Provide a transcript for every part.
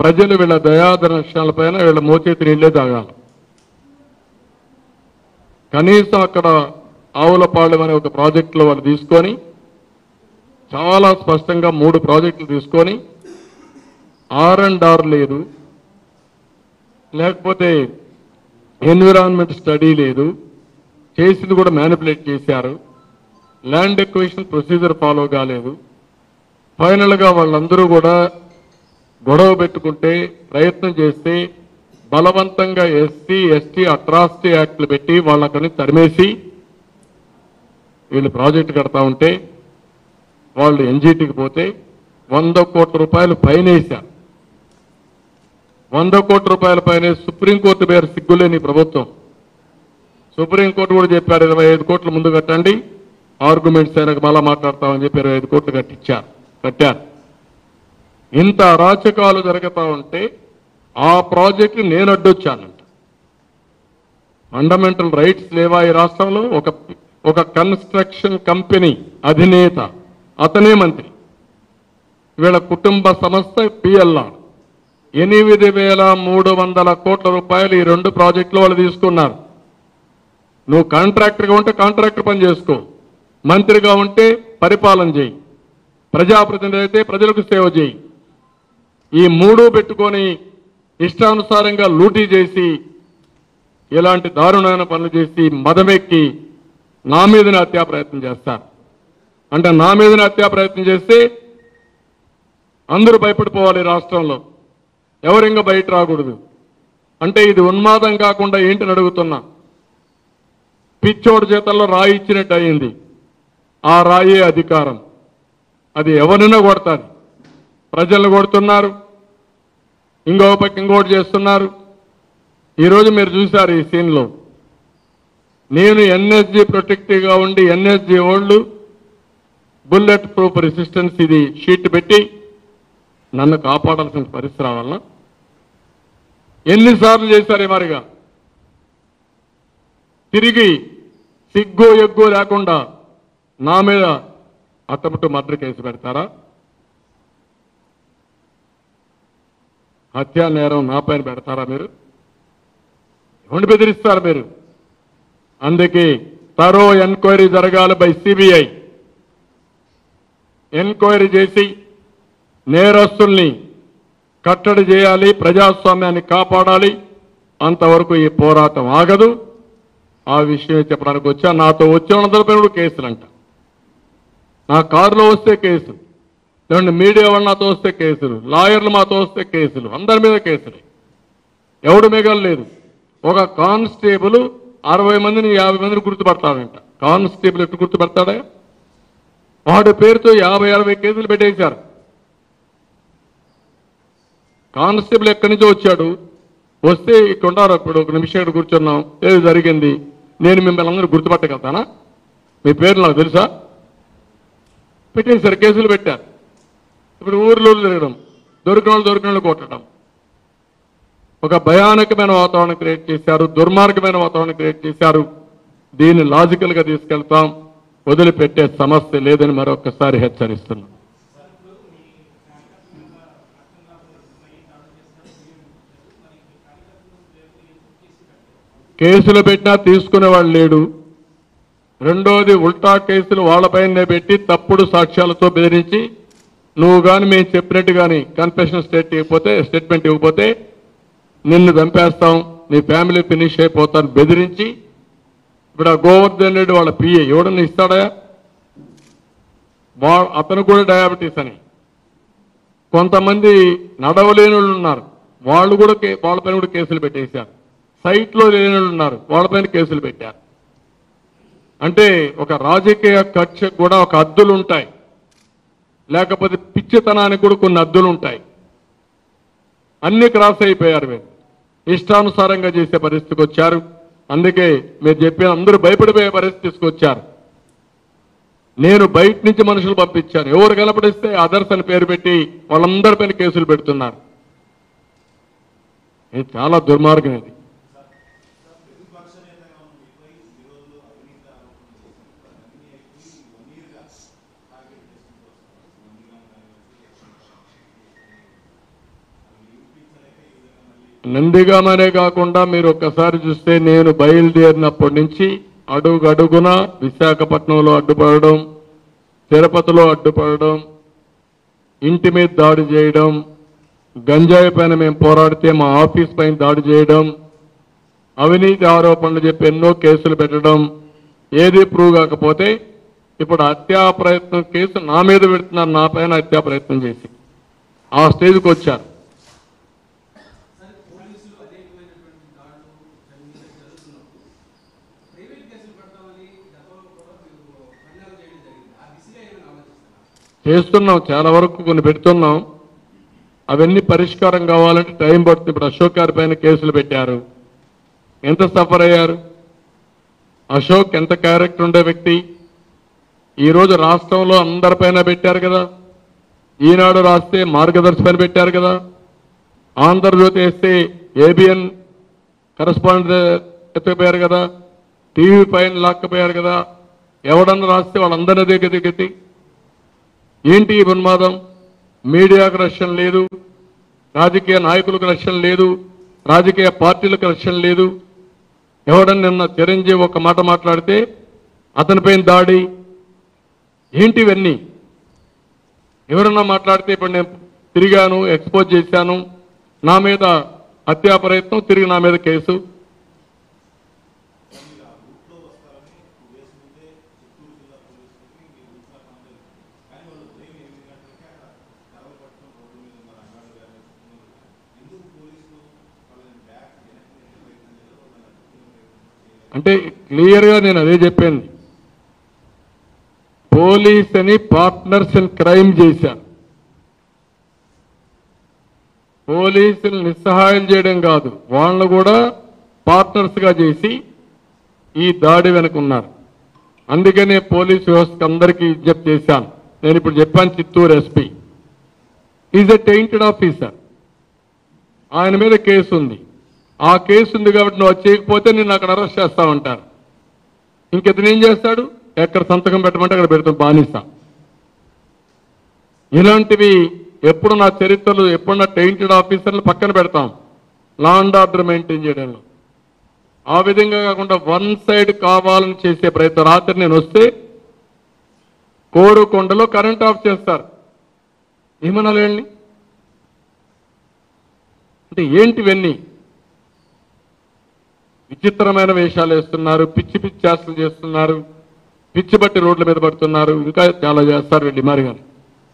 ప్రజలు వీళ్ళ దయాదర్శనాలపైన వీళ్ళ మోచేతి నీళ్ళే తాగాలి కనీసం అక్కడ ఆవులపాళెం అనే ఒక ప్రాజెక్టులో వాళ్ళు తీసుకొని చాలా స్పష్టంగా మూడు ప్రాజెక్టులు తీసుకొని ఆర్ అండ్ ఆర్ లేదు లేకపోతే ఎన్విరాన్మెంట్ స్టడీ లేదు చేసింది కూడా మ్యానిపులేట్ చేశారు ల్యాండ్ ఎక్విషన్ ప్రొసీజర్ ఫాలో కాలేదు ఫైనల్గా వాళ్ళందరూ కూడా గొడవ పెట్టుకుంటే ప్రయత్నం చేస్తే బలవంతంగా ఎస్సీ ఎస్టీ అట్రాసిటీ యాక్ట్లు పెట్టి వాళ్ళకని తరిమేసి వీళ్ళు ప్రాజెక్టు కడతా ఉంటే వాళ్ళు ఎన్జీటీకి పోతే వంద కోట్ల రూపాయలు ఫైన్ వేశారు వంద కోట్ల రూపాయల పైన సుప్రీంకోర్టు పేరు సిగ్గులేని ప్రభుత్వం సుప్రీంకోర్టు కూడా చెప్పారు ఇరవై ఐదు కోట్ల ముందు కట్టండి ఆర్గ్యుమెంట్స్ అయినాక మళ్ళా మాట్లాడతామని చెప్పి ఇరవై ఐదు కోట్లు కట్టించారు కట్టారు ఇంత అరాచకాలు జరుగుతా ఉంటే ఆ ప్రాజెక్టు నేను అడ్డొచ్చానంట ఫండమెంటల్ రైట్స్ లేవా ఈ రాష్ట్రంలో ఒక ఒక కన్స్ట్రక్షన్ కంపెనీ అధినేత అతనే మంత్రి వీళ్ళ కుటుంబ సంస్థ పిఎల్ఆర్ ఎనిమిది వేల మూడు వందల కోట్ల రూపాయలు ఈ రెండు ప్రాజెక్టులు వాళ్ళు తీసుకున్నారు నువ్వు కాంట్రాక్టర్గా ఉంటే కాంట్రాక్టర్ పని చేసుకో మంత్రిగా ఉంటే పరిపాలన చేయి ప్రజాప్రతినిధి అయితే ప్రజలకు సేవ చేయి ఈ మూడు పెట్టుకొని ఇష్టానుసారంగా లూటీ చేసి ఇలాంటి దారుణమైన పనులు చేసి మదమెక్కి నా మీదనే హత్యా ప్రయత్నం చేస్తారు అంటే నా మీదనే హత్యా ప్రయత్నం చేస్తే అందరూ భయపడిపోవాలి ఈ రాష్ట్రంలో ఎవరు ఇంకా బయట రాకూడదు అంటే ఇది ఉన్మాదం కాకుండా ఏంటని అడుగుతున్నా పిచ్చోడి చేతల్లో రాయి ఇచ్చినట్టు అయింది ఆ రాయే అధికారం అది ఎవరినో కొడతాది ప్రజలను కొడుతున్నారు ఇంకో పక్క ఇంకోటి చేస్తున్నారు ఈరోజు మీరు చూశారు ఈ సీన్లో నేను ఎన్ఎస్జి ప్రొటెక్టివ్గా ఉండి ఎన్ఎస్జి వాళ్ళు బుల్లెట్ ప్రూఫ్ రెసిస్టెన్స్ ఇది షీట్ పెట్టి నన్ను కాపాడాల్సిన పరిస్థితి రావాలన్నా ఎన్నిసార్లు చేశారు ఈ మరిగా తిరిగి సిగ్గు ఎగ్గు లేకుండా నా మీద అట్టముట్టు మర్డర్ కేసు పెడతారా హత్యా నేరం నా పైన పెడతారా మీరు ఎవరిని బెదిరిస్తారు మీరు అందుకే తరో ఎంక్వైరీ జరగాలి బై సిబిఐ ఎంక్వైరీ చేసి నేరస్తుల్ని కట్టడి చేయాలి ప్రజాస్వామ్యాన్ని కాపాడాలి అంతవరకు ఈ పోరాటం ఆగదు ఆ విషయం చెప్పడానికి వచ్చా నాతో వచ్చే వాళ్ళందరిపై కూడా కేసులంట నా కారులో వస్తే కేసు లేదంటే మీడియా వాళ్ళు నాతో వస్తే కేసులు లాయర్లు మాతో వస్తే కేసులు అందరి మీద కేసులు ఎవడు మిగలలేదు ఒక కానిస్టేబుల్ అరవై మందిని యాభై మందిని గుర్తుపడతాడంట కానిస్టేబుల్ ఎట్టు గుర్తుపడతాడా వాడి పేరుతో యాభై అరవై కేసులు పెట్టేశారు కానిస్టేబుల్ ఎక్కడి నుంచో వచ్చాడు వస్తే ఇక్కడ ఉన్నారు ఇప్పుడు ఒక నిమిషం ఇక్కడ కూర్చున్నాం ఏది జరిగింది నేను మిమ్మల్ని అందరూ గుర్తుపట్టగలుగుతానా మీ పేర్లు నాకు తెలుసా పెట్టేశారు కేసులు పెట్టారు ఇప్పుడు ఊర్లో తిరగడం దొరికిన వాళ్ళు దొరికిన వాళ్ళు కొట్టడం ఒక భయానకమైన వాతావరణం క్రియేట్ చేశారు దుర్మార్గమైన వాతావరణం క్రియేట్ చేశారు దీన్ని లాజికల్ గా తీసుకెళ్తాం వదిలిపెట్టే సమస్య లేదని మరొకసారి హెచ్చరిస్తున్నాం కేసులు పెట్టినా తీసుకునేవాడు లేడు రెండోది ఉల్టా కేసులు వాళ్ళపైనే పెట్టి తప్పుడు సాక్ష్యాలతో బెదిరించి నువ్వు కానీ మేము చెప్పినట్టు కానీ కన్ఫెషన్ స్టేట్ ఇవ్వకపోతే స్టేట్మెంట్ ఇవ్వకపోతే నిన్ను చంపేస్తాం నీ ఫ్యామిలీ ఫినిష్ అయిపోతాను బెదిరించి ఇప్పుడు ఆ గోవర్ధన్ రెడ్డి వాళ్ళ పిఏ ఎవడన్నా ఇస్తాడా వా అతను కూడా డయాబెటీస్ అని కొంతమంది నడవలేని వాళ్ళు ఉన్నారు వాళ్ళు కూడా కే- వాళ్ళపైన కూడా కేసులు పెట్టేశారు సైట్లో లేని వాళ్ళు ఉన్నారు వాళ్ళపైన కేసులు పెట్టారు అంటే ఒక రాజకీయ కక్షకు కూడా ఒక అద్దులు ఉంటాయి లేకపోతే పిచ్చితనానికి కూడా కొన్ని అద్దులు ఉంటాయి అన్ని క్రాస్ అయిపోయారు మీరు ఇష్టానుసారంగా చేసే పరిస్థితికి వచ్చారు అందుకే మీరు చెప్పిన అందరూ భయపడిపోయే పరిస్థితి తీసుకొచ్చారు నేను బయట నుంచి మనుషులు పంపించాను ఎవరు కలపడిస్తే అదర్స్ అని పేరు పెట్టి వాళ్ళందరిపైన కేసులు పెడుతున్నారు ఇది చాలా దుర్మార్గం ఇది నందిగామనే కాకుండా మీరు ఒక్కసారి చూస్తే నేను బయలుదేరినప్పటి నుంచి అడుగు అడుగున విశాఖపట్నంలో అడ్డుపడడం తిరుపతిలో అడ్డుపడడం ఇంటి మీద దాడి చేయడం గంజాయి పైన మేము పోరాడితే మా ఆఫీస్ పైన దాడి చేయడం అవినీతి ఆరోపణలు చెప్పి ఎన్నో కేసులు పెట్టడం ఏది ప్రూవ్ కాకపోతే ఇప్పుడు హత్యా ప్రయత్నం కేసు నా మీద పెడుతున్నారు నా పైన హత్యా ప్రయత్నం చేసి ఆ స్టేజ్కి వచ్చారు సార్ పోలీసులు అనేకమైనటువంటి దాడులు చర్యలు జరుగుతున్నప్పుడు ప్రైవేట్ కేసులు పెడతామని గతంలో కూడా మీరు ప్రచారం చేయడం జరిగింది ఆ దిశగా ఏమైనా ఆలోచిస్తున్నారు చేస్తున్నాం చాలా వరకు కొన్ని పెడుతున్నాం అవన్నీ పరిష్కారం కావాలంటే టైం పడుతుంది ఇప్పుడు అశోక్ గారి పైన కేసులు పెట్టారు ఎంత సఫర్ అయ్యారు అశోక్ ఎంత క్యారెక్టర్ ఉండే వ్యక్తి ఈరోజు రాష్ట్రంలో అందరిపైన పెట్టారు కదా ఈనాడు రాస్తే మార్గదర్శి పైన పెట్టారు కదా ఆంధ్రజ్యోతి వేస్తే ఏబిఎన్ కరస్పాండెంట్ ఎత్తుకుపోయారు కదా టీవీ పైన లాక్కపోయారు కదా ఎవడన్నా రాస్తే వాళ్ళందరినీ దిగ దిగతి ఏంటి ఈ ఉన్మాదం మీడియాకు రక్షణ లేదు రాజకీయ నాయకులకు రక్షణ లేదు రాజకీయ పార్టీలకు రక్షణ లేదు ఎవడన్నా నిన్న చిరంజీవి ఒక మాట మాట్లాడితే అతనిపైన దాడి ఏంటి ఇవన్నీ ఎవరన్నా మాట్లాడితే ఇప్పుడు నేను తిరిగాను ఎక్స్పోజ్ చేశాను నా మీద హత్యా ప్రయత్నం తిరిగి నా మీద కేసు అంటే క్లియర్గా నేను అదే చెప్పాను పోలీస్ అని పార్ట్నర్స్ ఇన్ క్రైమ్ చేశారు పోలీసులు నిస్సహాయం చేయడం కాదు వాళ్ళను కూడా పార్ట్నర్స్ గా చేసి ఈ దాడి వెనుకున్నారు అందుకనే పోలీస్ వ్యవస్థకు అందరికీ విజ్ఞప్తి చేశాను నేను ఇప్పుడు చెప్పాను Chittoor SP is a tainted officer ఆయన మీద కేసు ఉంది ఆ కేసు ఉంది కాబట్టి నువ్వు అది చేయకపోతే నేను అక్కడ అరెస్ట్ చేస్తామంటారు ఇంకెతను ఏం చేస్తాడు ఎక్కడ సంతకం పెట్టమంటే అక్కడ పెడతాం బానిస ఇలాంటివి ఎప్పుడు నా చరిత్రలో ఎప్పుడు నా టెయింటెడ్ ఆఫీసర్లు పక్కన పెడతాం లా అండ్ ఆర్డర్ మెయింటైన్ చేయడంలో ఆ విధంగా కాకుండా వన్ సైడ్ కావాలని చేసే ప్రయత్నం రాత్రి నేను వస్తే కోరుకొండలో కరెంట్ ఆఫ్ చేస్తారు ఏమనాలి వీళ్ళని? అంటే ఏంటివన్నీ విచిత్రమైన వేషాలు వేస్తున్నారు పిచ్చి పిచ్చి చేష్టలు చేస్తున్నారు పిచ్చి బట్టి రోడ్ల మీద పడుతున్నారు ఇంకా చాలా చేస్తారు వీళ్ళు మరి కానీ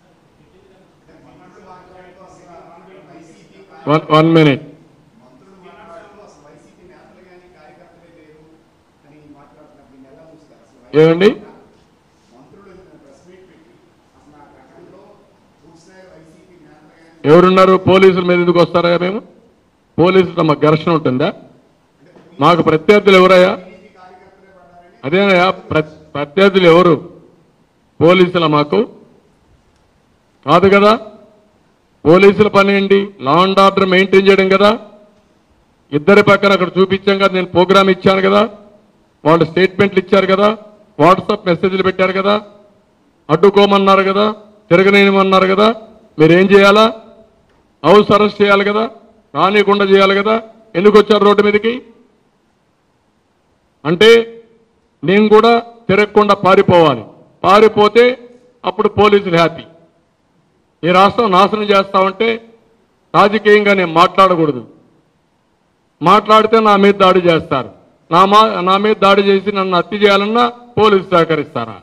వన్ వన్ మినిట్ మంత్రులు మాట్లాడుతూ అసలు వైసీపీ నేతలు కానీ కార్యకర్తలే లేరు అని మాట్లాడుతున్నారు దీన్ని ఎలా చూస్తారు అసలు ఏమండి మంత్రులు ప్రెస్ మీట్ పెట్టి అసలు ఆ ఘటనలో పూర్తిస్థాయి వైసీపీ నేతలు కానీ ఎవరున్నారు పోలీసుల మీద ఎందుకు వస్తారా మేము పోలీసులతో మాకు ఘర్షణ ఉంటుందా మాకు ప్రత్యర్థులు ఎవరయ్యా వైసీపీ కార్యకర్తలే పడ్డారని అదేనయ్యా ప్ర- ప్రత్యర్థులు ఎవరు పోలీసుల మాకు కాదు కదా పోలీసుల పని ఏంటి లా అండ్ ఆర్డర్ మెయింటైన్ చేయడం కదా ఇద్దరి పక్కన అక్కడ చూపించాం కదా నేను ప్రోగ్రామ్ ఇచ్చాను కదా వాళ్ళు స్టేట్మెంట్లు ఇచ్చారు కదా వాట్సాప్ మెసేజ్లు పెట్టారు కదా అడ్డుకోమన్నారు కదా తిరగనేయమన్నారు కదా మీరేం చేయాలా హౌస్ అరెస్ట్ చేయాలి కదా రానియకుండా చేయాలి కదా ఎందుకు వచ్చారు రోడ్డు మీదకి అంటే నేను కూడా తిరగకుండా పారిపోవాలి పారిపోతే అప్పుడు పోలీసులు హ్యాపీ ఈ రాష్ట్రం నాశనం చేస్తామంటే రాజకీయంగా నేను మాట్లాడకూడదు మాట్లాడితే నా మీద దాడి చేస్తారు నా మా నా మీద దాడి చేసి నన్ను హత్య చేయాలన్నా పోలీసు సహకరిస్తారా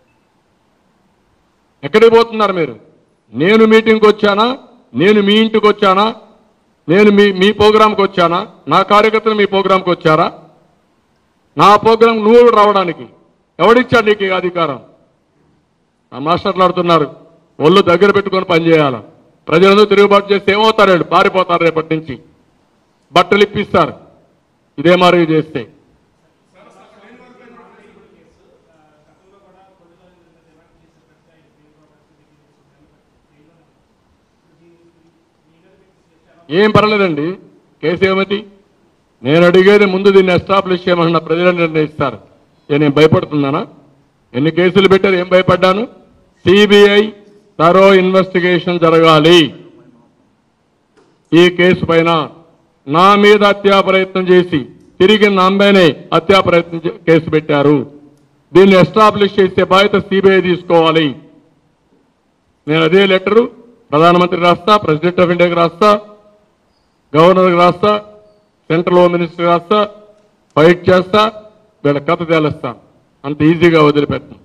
ఎక్కడికి పోతున్నారు మీరు నేను మీటింగ్కి వచ్చానా నేను మీ ఇంటికి వచ్చానా నేను మీ మీ ప్రోగ్రాంకి వచ్చానా నా కార్యకర్తలు మీ ప్రోగ్రాంకి వచ్చారా నా ప్రోగ్రాం నువ్వు కూడా రావడానికి ఎవడిచ్చాడు నీకు ఈ అధికారం ఆ మాట్లాడుతున్నారు ఒళ్ళు దగ్గర పెట్టుకొని పనిచేయాలి ప్రజలందరూ తిరుగుబాటు చేస్తే ఏమవుతారు వీళ్ళు పారిపోతారు రేపటి నుంచి బట్టలు ఇప్పిస్తారు ఇదే మరి చేస్తే ఏం పర్లేదండి కేసు ఏమిటి నేను అడిగేది ముందు దీన్ని ఎస్టాబ్లిష్ చేయమన్న ప్రజలు నిర్ణయిస్తారు ఏ నేను భయపడుతున్నానా ఎన్ని కేసులు పెట్టారు ఏం భయపడ్డాను సిబిఐ తరో ఇన్వెస్టిగేషన్ జరగాలి ఈ కేసు పైన నా మీద హత్యా ప్రయత్నం చేసి తిరిగి నా అమ్మాయినే హత్యా ప్రయత్నం చే- కేసు పెట్టారు దీన్ని ఎస్టాబ్లిష్ చేసే బాధ్యత సిబిఐ తీసుకోవాలి నేను అదే లెటరు ప్రధానమంత్రి రాస్తా ప్రెసిడెంట్ ఆఫ్ ఇండియాకి రాస్తా గవర్నర్కి రాస్తా సెంట్రల్ హోమ్ మినిస్టర్ రాస్తా ఫైట్ చేస్తా వీళ్ళ కథ తేలుస్తాను అంత ఈజీగా వదిలిపెట్టను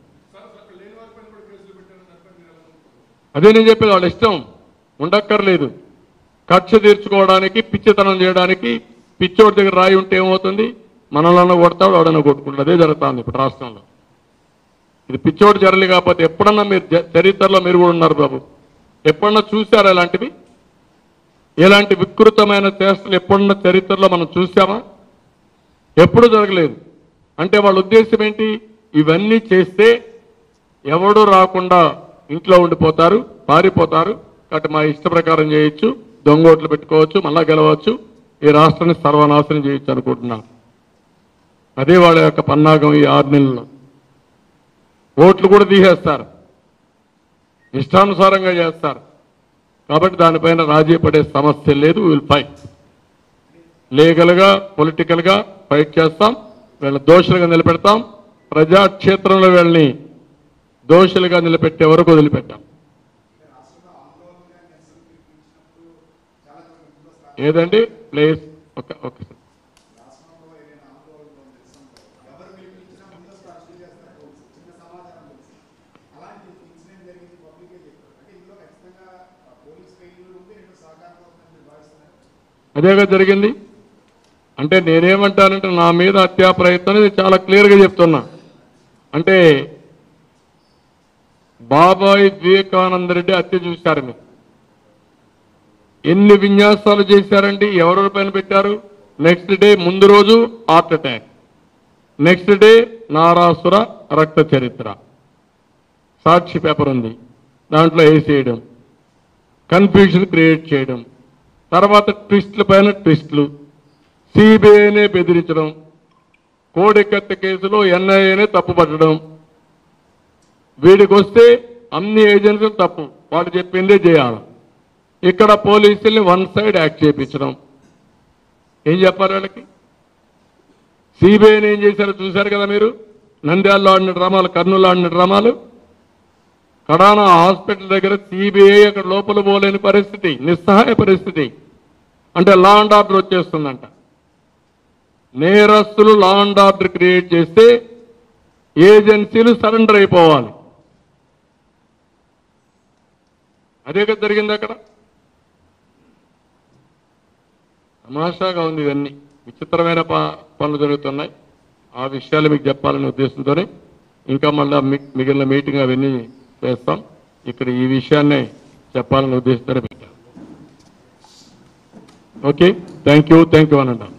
అదే నేను చెప్పేది వాళ్ళ ఇష్టం ఉండక్కర్లేదు కక్ష తీర్చుకోవడానికి పిచ్చితనం చేయడానికి పిచ్చోడి దగ్గర రాయి ఉంటే ఏమవుతుంది మనల్ని కొడతాడు వాడన్నా కొట్టుకుంటాడు అదే జరుగుతుంది ఇప్పుడు రాష్ట్రంలో ఇది పిచ్చోడు జరలి కాకపోతే ఎప్పుడన్నా మీరు జ- చరిత్రలో మీరు కూడా ఉన్నారు బాబు ఎప్పుడన్నా చూశారా ఇలాంటివి ఇలాంటి వికృతమైన చేష్టలు ఎప్పుడన్నా చరిత్రలో మనం చూసామా ఎప్పుడు జరగలేదు అంటే వాళ్ళ ఉద్దేశం ఏంటి ఇవన్నీ చేస్తే ఎవడు రాకుండా ఇంట్లో ఉండిపోతారు పారిపోతారు కాబట్టి మా ఇష్ట ప్రకారం చేయొచ్చు దొంగ ఓట్లు పెట్టుకోవచ్చు మళ్ళా గెలవచ్చు ఈ రాష్ట్రాన్ని సర్వనాశనం చేయొచ్చు అనుకుంటున్నాను అదే వాళ్ళ యొక్క పన్నాగం ఈ ఆరు నెలల్లో ఓట్లు కూడా తీసేస్తారు ఇష్టానుసారంగా చేస్తారు కాబట్టి దానిపైన రాజీ పడే సమస్య లేదు విల్ ఫైట్ లీగల్గా పొలిటికల్గా ఫైట్ చేస్తాం వీళ్ళ దోషులుగా నిలబెడతాం ప్రజాక్షేత్రంలో వీళ్ళని దోషులుగా నిలబెట్టే వరకు వదిలిపెట్టాం రాష్ట్రంలో ఆందోళనగా నిరసన పిలిపించినప్పుడు చాలా మంది ముందస్తు ఏదండి ప్లేస్ ఒక ఒక రాష్ట్రంలో ఏదైనా ఆందోళనలో నిరసనలో ఎవరు పిలిపించినా ముందస్తు అరెస్టు చేస్తారు పోలీసులు. చిన్న సమాచారం తెలుసు అలాంటి ఇన్సిడెంట్ జరిగింది పబ్లికే చెప్పారు అంటే ఇందులో ఖచ్చితంగా ఆ, పోలీస్ ఫెయిల్యూర్ ఉంది రెండు సహకారం ఉందని మీరు భావిస్తున్నారు అదేగా జరిగింది అంటే నేనేమంటానంటే నా మీద హత్యా ప్రయత్నం ఇది చాలా క్లియర్గా చెప్తున్నా అంటే బాబాయ్ వివేకానంద రెడ్డి హత్య చూశారు మీరు ఎన్ని విన్యాసాలు చేశారండి ఎవరెవరి పైన పెట్టారు నెక్స్ట్ డే ముందు రోజు heart attack next day Narasura Raktha Charitra సాక్షి పేపర్ ఉంది దాంట్లో వేసేయడం కన్ఫ్యూజన్ క్రియేట్ చేయడం తర్వాత ట్విస్ట్ల పైన ట్విస్ట్లు సిబిఐనే బెదిరించడం కోడికత్త కేసులో ఎన్ఐఏనే తప్పుపట్టడం వీడికి వస్తే అన్ని ఏజెన్సీలు తప్పు వాడు చెప్పిందే చేయాలి ఇక్కడ పోలీసుల్ని వన్ సైడ్ యాక్ట్ చేయించడం ఏం చెప్పారు వాళ్ళకి సిబిఐని ఏం చేశారో చూశారు కదా మీరు నంద్యాలలో ఆడిన డ్రామాలు కర్నూలు ఆడిన డ్రామాలు కడానా హాస్పిటల్ దగ్గర సిబిఐ అక్కడ లోపల పోలేని పరిస్థితి నిస్సహాయ పరిస్థితి అంటే లా అండ్ ఆర్డర్ వచ్చేస్తుందంట నేరస్తులు లా అండ్ ఆర్డర్ క్రియేట్ చేస్తే ఏజెన్సీలు సరెండర్ అయిపోవాలి అదే కదా జరిగింది అక్కడ తమాషాగా ఉంది ఇవన్నీ విచిత్రమైన ప- పనులు జరుగుతున్నాయి ఆ విషయాలు మీకు చెప్పాలనే ఉద్దేశంతోనే ఇంకా మళ్ళీ మిగిలిన మీటింగ్ అవన్నీ చేస్తాం ఇక్కడ ఈ విషయాన్నే చెప్పాలనే ఉద్దేశంతోనే పెట్టాం okay thank you thank you అనండి